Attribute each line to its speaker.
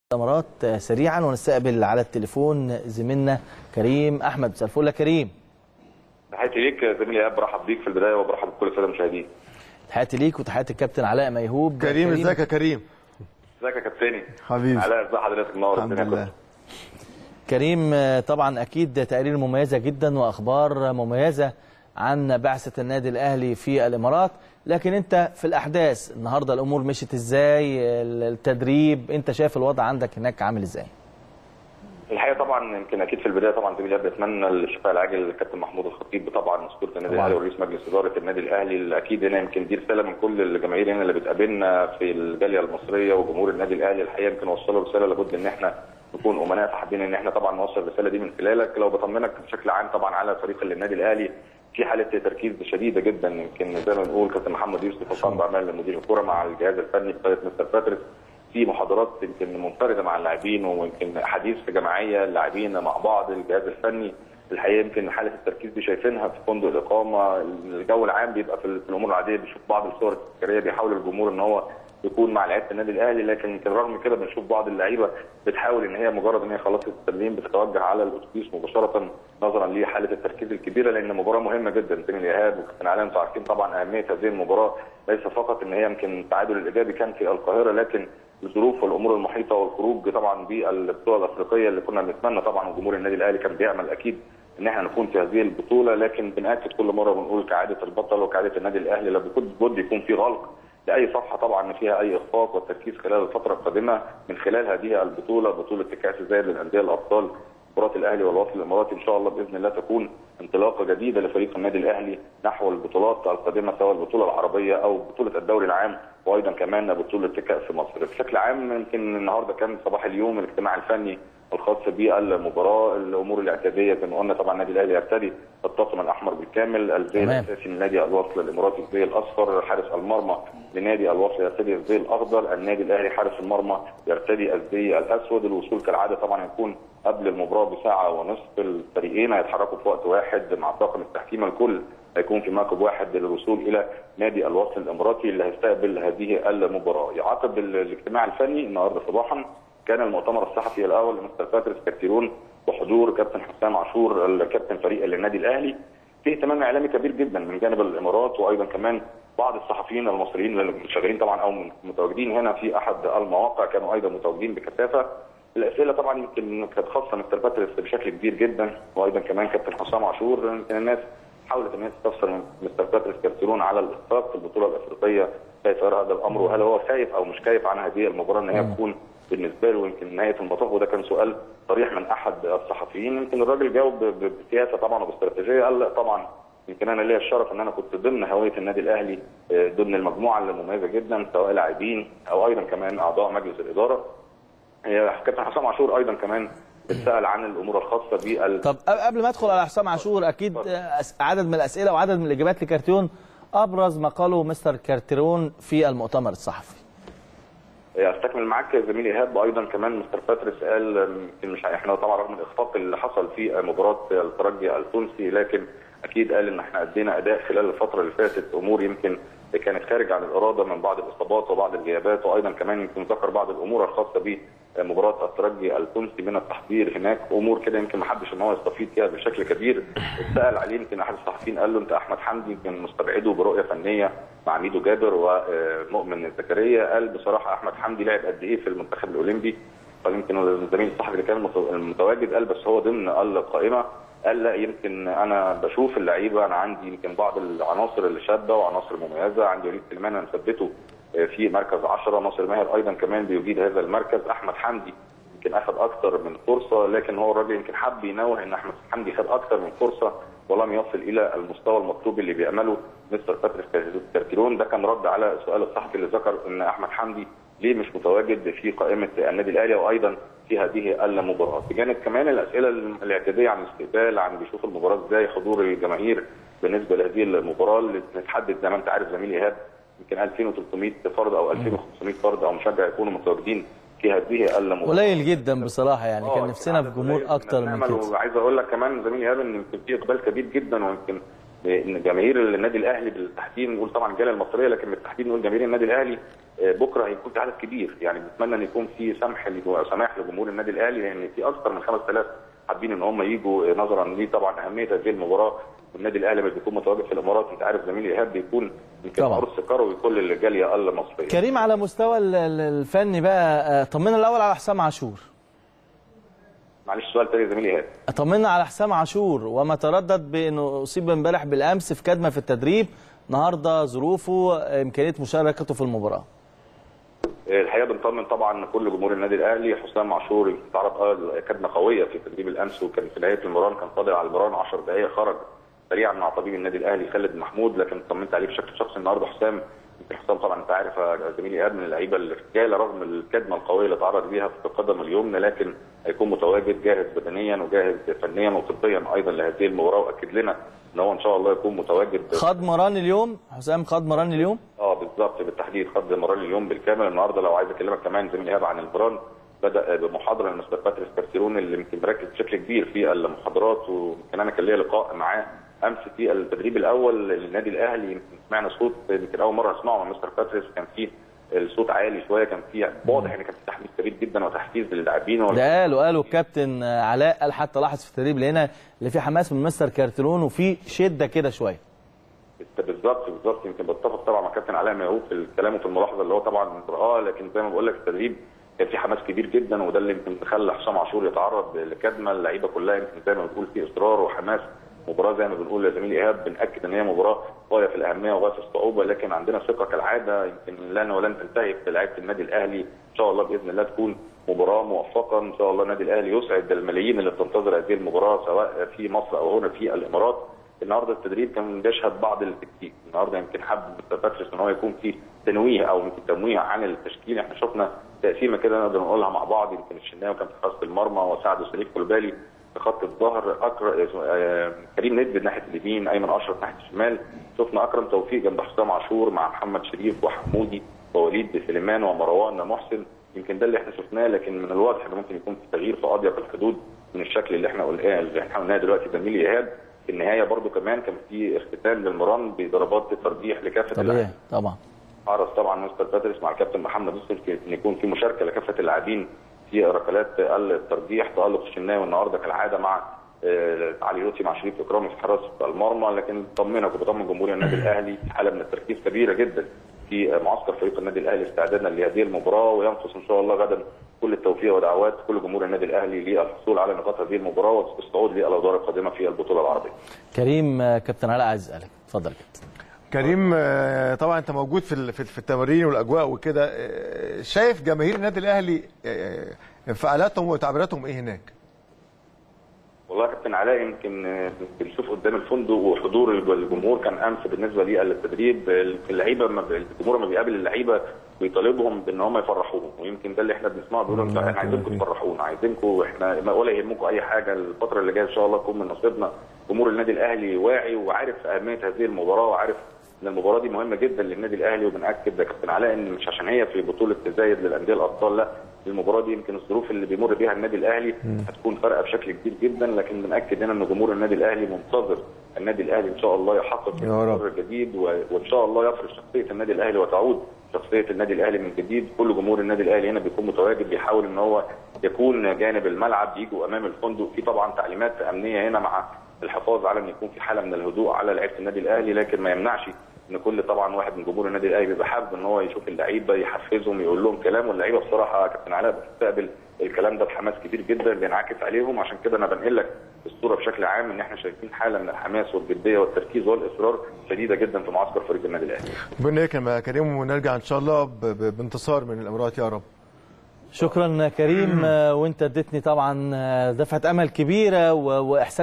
Speaker 1: الامارات سريعا ونستقبل على التليفون زميلنا كريم احمد مساء الفل يا كريم
Speaker 2: تحياتي ليك زميلي ايهاب برحب بيك في البدايه وبرحب بكل الساده المشاهدين
Speaker 1: تحياتي ليك وتحياتي الكابتن علاء ميهوب
Speaker 3: كريم ازيك يا كريم
Speaker 2: ازيك يا كابتني
Speaker 3: حبيبي
Speaker 2: علاء ازي حضرتك منور
Speaker 3: الحمد
Speaker 2: الدنيا
Speaker 3: لله
Speaker 2: كلها
Speaker 1: كريم طبعا اكيد تقارير مميزه جدا واخبار مميزه عن بعثه النادي الاهلي في الامارات لكن انت في الاحداث النهارده الامور مشيت ازاي التدريب انت شايف الوضع عندك هناك عامل ازاي
Speaker 2: الحقيقه طبعا يمكن اكيد في البدايه طبعا زميلي ايهاب بتمنى الشفاء العاجل للكابتن محمود الخطيب طبعا اسطوره النادي
Speaker 1: طبعاً.
Speaker 2: الاهلي ورئيس مجلس اداره النادي الاهلي اللي اكيد هنا يمكن دي رساله من كل الجماهير هنا اللي بتقابلنا في الجاليه المصريه وجمهور النادي الاهلي الحقيقه يمكن وصلوا رساله لابد ان احنا نكون امناء فحابين ان احنا طبعا نوصل الرساله دي من خلالك لو بطمنك بشكل عام طبعا على فريق النادي الاهلي في حاله تركيز شديده جدا يمكن زي ما بنقول كابتن محمد يوسف وصام بعمال مدير الكوره مع الجهاز الفني بقياده مستر باتريس في محاضرات يمكن منفرده مع اللاعبين ويمكن حديث جماعيه اللاعبين مع بعض الجهاز الفني الحقيقه يمكن حاله التركيز دي شايفينها في فندق الاقامه الجو العام بيبقى في في الامور العاديه بيشوف بعض الصور التذكاريه بيحاول الجمهور ان هو يكون مع لعيبه النادي الاهلي لكن يمكن رغم كده بنشوف بعض اللعيبه بتحاول ان هي مجرد ان هي خلصت التمرين بتتوجه على الاتوبيس مباشره نظرا لحاله التركيز الكبيره لان مباراه مهمه جدا بين الايهاب وكابتن علاء انتوا عارفين طبعا اهميه هذه المباراه ليس فقط ان هي يمكن التعادل الايجابي كان في القاهره لكن الظروف والامور المحيطه والخروج طبعا بالبطوله الافريقيه اللي كنا بنتمنى طبعا وجمهور النادي الاهلي كان بيعمل اكيد ان احنا نكون في هذه البطوله لكن بناكد كل مره بنقول كعاده البطل وكعاده النادي الاهلي لابد يكون في غلق لاي صفحه طبعا فيها اي اخفاق والتركيز خلال الفتره القادمه من خلال هذه البطوله بطوله كاس الزايد للانديه الابطال مباراه الاهلي والوصل الاماراتي ان شاء الله باذن الله تكون انطلاقه جديده لفريق النادي الاهلي نحو البطولات القادمه سواء البطوله العربيه او بطوله الدوري العام وايضا كمان بطوله كاس مصر بشكل عام يمكن النهارده كان صباح اليوم الاجتماع الفني الخاص بالمباراه الامور الاعتياديه زي ما قلنا طبعا النادي الاهلي يرتدي الطاقم الاحمر بالكامل الزي
Speaker 1: تمام.
Speaker 2: الاساسي لنادي الوصل الاماراتي الزي الاصفر حارس المرمى لنادي الوصل يرتدي الزي الاخضر النادي الاهلي حارس المرمى يرتدي الزي الاسود الوصول كالعاده طبعا هيكون قبل المباراه بساعه ونصف الفريقين هيتحركوا في وقت واحد مع طاقم التحكيم الكل هيكون في موكب واحد للوصول الى نادي الوصل الاماراتي اللي هيستقبل هذه المباراه يعقب ال- الاجتماع الفني النهارده صباحا كان المؤتمر الصحفي الاول لمستر باتريس كارتيرون بحضور كابتن حسام عاشور الكابتن فريق النادي الاهلي في اهتمام اعلامي كبير جدا من جانب الامارات وايضا كمان بعض الصحفيين المصريين اللي شغالين طبعا او متواجدين هنا في احد المواقع كانوا ايضا متواجدين بكثافه الاسئله طبعا يمكن كانت خاصه مستر باتريس بشكل كبير جدا وايضا كمان كابتن حسام عاشور يمكن الناس حاولت ان هي تستفسر من مستر باتريس كارتيرون على الاخفاق في البطوله الافريقيه كيف يرى هذا الامر وهل هو خايف او مش خايف عن هذه المباراه ان هي تكون بالنسبه له يمكن نهايه المطاف وده كان سؤال صريح من احد الصحفيين يمكن الراجل جاوب ب- ب- بسياسه طبعا وباستراتيجيه قال لا طبعا يمكن انا ليا الشرف ان انا كنت ضمن هويه النادي الاهلي آه، ضمن المجموعه المميزه جدا سواء لاعبين او ايضا كمان اعضاء مجلس الاداره هي كابتن حسام عاشور ايضا كمان اتسال عن الامور الخاصه بال
Speaker 1: طب قبل ما ادخل على حسام عاشور اكيد أس- عدد من الاسئله وعدد من الاجابات لكارتيون ابرز ما قاله مستر كارتيرون في المؤتمر الصحفي
Speaker 2: استكمل معاك زميلي ايهاب ايضا كمان مستر باتريس قال يمكن مش احنا طبعا رغم الاخفاق اللي حصل في مباراه الترجي التونسي لكن اكيد قال ان احنا ادينا اداء خلال الفتره اللي فاتت امور يمكن كانت خارج عن الاراده من بعض الاصابات وبعض الغيابات وايضا كمان يمكن ذكر بعض الامور الخاصه بمباراه الترجي التونسي من التحضير هناك امور كده يمكن ما حدش ان هو يستفيد فيها بشكل كبير اتسال عليه يمكن احد الصحفيين قال له انت احمد حمدي يمكن مستبعده برؤيه فنيه مع ميدو جابر ومؤمن زكريا قال بصراحه احمد حمدي لعب قد ايه في المنتخب الاولمبي قال يمكن الزميل الصحفي اللي كان مت- متواجد قال بس هو ضمن القائمه قال لا يمكن انا بشوف اللعيبه انا عندي يمكن بعض العناصر اللي شابه وعناصر مميزه عندي وليد سليمان انا مثبته في مركز 10 ناصر ماهر ايضا كمان بيجيد هذا المركز احمد حمدي يمكن اخذ اكثر من فرصه لكن هو الراجل يمكن حب ينوه ان احمد حمدي خد اكثر من فرصه ولم يصل الى المستوى المطلوب اللي بيامله مستر باتريس كارتيرون ده كان رد على سؤال الصحفي اللي ذكر ان احمد حمدي ليه مش متواجد في قائمه النادي الاهلي وايضا في هذه المباراه بجانب كمان الاسئله الاعتياديه عن الاستقبال عن بيشوف المباراه ازاي حضور الجماهير بالنسبه لهذه المباراه اللي بتتحدد زي ما انت عارف زميلي ايهاب يمكن 2300 فرد او 2500 فرد او مشجع يكونوا متواجدين في هذه المباراه
Speaker 1: قليل جدا بصراحه يعني كان
Speaker 2: آه،
Speaker 1: نفسنا في
Speaker 2: عدد
Speaker 1: جمهور
Speaker 2: قليل
Speaker 1: اكتر من
Speaker 2: نأمل
Speaker 1: كده
Speaker 2: وعايز اقول لك كمان زميلي ايهاب ان يمكن في اقبال كبير جدا ويمكن ان جماهير النادي الاهلي بالتحديد نقول طبعا الجاليه المصريه لكن بالتحديد نقول جماهير النادي الاهلي آه، بكره هيكون في عدد كبير يعني بنتمنى ان يكون في سمح لجو- سماح لجمهور النادي الاهلي لان في اكثر من 5000 حابين ان هم يجوا آه، نظرا ليه طبعا اهميه هذه المباراه والنادي الاهلي لما بيكون متواجد في الامارات انت عارف زميلي ايهاب بيكون يمكن
Speaker 1: طبعا.
Speaker 2: معروض سكره لكل الجاليه المصريه
Speaker 1: كريم على مستوى ال- ال- الفني بقى آه، طمنا الاول على حسام عاشور
Speaker 2: معلش سؤال تاني يا زميلي ايهاب
Speaker 1: طمنا على حسام عاشور وما تردد بانه اصيب امبارح بالامس في كدمه في التدريب النهارده ظروفه آه، امكانيه مشاركته في المباراه
Speaker 2: الحقيقه بنطمن طبعا كل جمهور النادي الاهلي حسام عاشور تعرض اه كدمه قويه في تدريب الامس وكان في نهايه المران كان فاضل على المران 10 دقائق خرج سريعا مع طبيب النادي الاهلي خالد محمود لكن طمنت عليه بشكل شخصي النهارده حسام يمكن حسام طبعا انت عارف يا زميلي ايهاب من اللعيبه الرجاله رغم الكدمه القويه اللي تعرض ليها في القدم اليمنى لكن هيكون متواجد جاهز بدنيا وجاهز فنيا وطبيا ايضا لهذه المباراه واكد لنا ان هو ان شاء الله يكون متواجد
Speaker 1: خد مران اليوم حسام خد مران اليوم
Speaker 2: اه بالظبط بالتحديد خد مران اليوم بالكامل النهارده لو عايز اكلمك كمان زميلي ايهاب عن المران بدا بمحاضره لمستر باتريس كارتيرون اللي يمكن مركز بشكل كبير في المحاضرات ويمكن انا كان ليا لقاء معاه امس في التدريب الاول للنادي الاهلي يمكن سمعنا صوت يمكن اول مره اسمعه من مستر باتريس كان فيه الصوت عالي شويه كان فيه واضح ان كان في تحميس كبير جدا وتحفيز للاعبين
Speaker 1: ده قالوا قالوا الكابتن آه، علاء قال حتى لاحظ في التدريب لقينا اللي في حماس من مستر كارتلون وفي شده كده شويه
Speaker 2: بالظبط بالظبط يمكن بتفق طبعا مع كابتن علاء ميعوب في الكلام وفي الملاحظه اللي هو طبعا رآها لكن زي ما بقول لك التدريب كان في حماس كبير جدا وده اللي يمكن خلى حسام عاشور يتعرض لكدمه اللعيبه كلها يمكن زي ما بنقول في اصرار وحماس مباراه زي ما بنقول يا زميلي ايهاب بناكد ان هي مباراه غايه في الاهميه وغايه في الصعوبه لكن عندنا ثقه كالعاده يمكن لن ولن تنتهي في لعيبه النادي الاهلي ان شاء الله باذن الله تكون مباراه موفقه ان شاء الله النادي الاهلي يسعد الملايين اللي بتنتظر هذه المباراه سواء في مصر او هنا في الامارات النهارده التدريب كان بيشهد بعض التكتيك النهارده يمكن حب مستر باتريس ان هو يكون في تنويه او يمكن تمويه عن التشكيل احنا شفنا تقسيمه كده نقدر نقولها مع بعض يمكن الشناوي كان في حراسه المرمى وسعد وسليف كولبالي في خط الظهر أكر... آه، كريم ندب ناحيه اليمين ايمن اشرف ناحيه الشمال شفنا اكرم توفيق جنب حسام عاشور مع محمد شريف وحمودي ووليد سليمان ومروان محسن يمكن ده اللي احنا شفناه لكن من الواضح ان ممكن يكون في تغيير في اضيق الحدود من الشكل اللي احنا قلناه اللي احنا قلناه دلوقتي زميلي ايهاب في النهايه برضو كمان كان في اختتام للمران بضربات ترجيح لكافه
Speaker 1: طبيعي
Speaker 2: اللاعبين
Speaker 1: طبعا
Speaker 2: حرص طبعا مستر باتريس مع الكابتن محمد يوسف في ان يكون في مشاركه لكافه اللاعبين في ركلات الترجيح تالق الشناوي النهارده كالعاده مع آه، علي لطفي مع شريف اكرامي في حراسه المرمى لكن طمنك وبطمن جمهور النادي الاهلي حاله من التركيز كبيره جدا في معسكر فريق النادي الاهلي استعدادا لهذه المباراه وينقص ان شاء الله غدا كل التوفيق ودعوات كل جمهور النادي الاهلي للحصول على نقاط هذه المباراه والصعود للادوار القادمه في البطوله العربيه.
Speaker 1: كريم آه، كابتن علاء عايز اسالك اتفضل يا كابتن
Speaker 3: كريم آه، طبعا انت موجود في ال- في في التمارين والاجواء وكده آه، شايف جماهير النادي الاهلي آه، انفعالاتهم وتعبيراتهم ايه هناك؟
Speaker 2: والله يا كابتن علاء يمكن آه، بنشوف قدام الفندق وحضور الجمهور كان امس بالنسبه لي التدريب اللعيبه ما- الجمهور لما بيقابل اللعيبه بيطالبهم بان هم يفرحوهم ويمكن ده اللي احنا بنسمعه بيقولوا انتوا احنا عايزينكم تفرحونا عايزينكم احنا ما ولا يهمكم اي حاجه الفتره اللي جايه ان شاء الله تكون من نصيبنا جمهور النادي الاهلي واعي وعارف اهميه هذه المباراه وعارف ان المباراه دي مهمه جدا للنادي الاهلي وبناكد يا كابتن علاء ان مش عشان هي في بطوله تزايد للانديه الابطال لا المباراه دي يمكن الظروف اللي بيمر بيها النادي الاهلي هتكون فارقه بشكل كبير جدا لكن بناكد هنا ان جمهور النادي الاهلي منتظر النادي الاهلي ان شاء الله يحقق
Speaker 3: يا رب.
Speaker 2: القرار الجديد و- وان شاء الله يفرض شخصيه النادي الاهلي وتعود شخصيه النادي الاهلي من جديد كل جمهور النادي الاهلي هنا بيكون متواجد بيحاول ان هو يكون جانب الملعب يجوا امام الفندق في طبعا تعليمات امنيه هنا مع الحفاظ على ان يكون في حاله من الهدوء على لعيبه النادي الاهلي لكن ما يمنعش ان كل طبعا واحد من جمهور النادي الاهلي بيبقى حابب ان هو يشوف اللعيبه يحفزهم يقول لهم كلام واللعيبه بصراحه يا كابتن علاء بتستقبل الكلام ده بحماس كبير جدا بينعكس عليهم عشان كده انا بنقل لك الصوره بشكل عام ان احنا شايفين حاله من الحماس والجديه والتركيز والاصرار شديده جدا في معسكر فريق النادي الاهلي
Speaker 3: ربنا يكرم يا كريم ونرجع ان شاء الله ب- ب- بانتصار من الامارات يا رب
Speaker 1: شكرا كريم آه، وانت اديتني طبعا آه، دفعه امل كبيره و- واحساس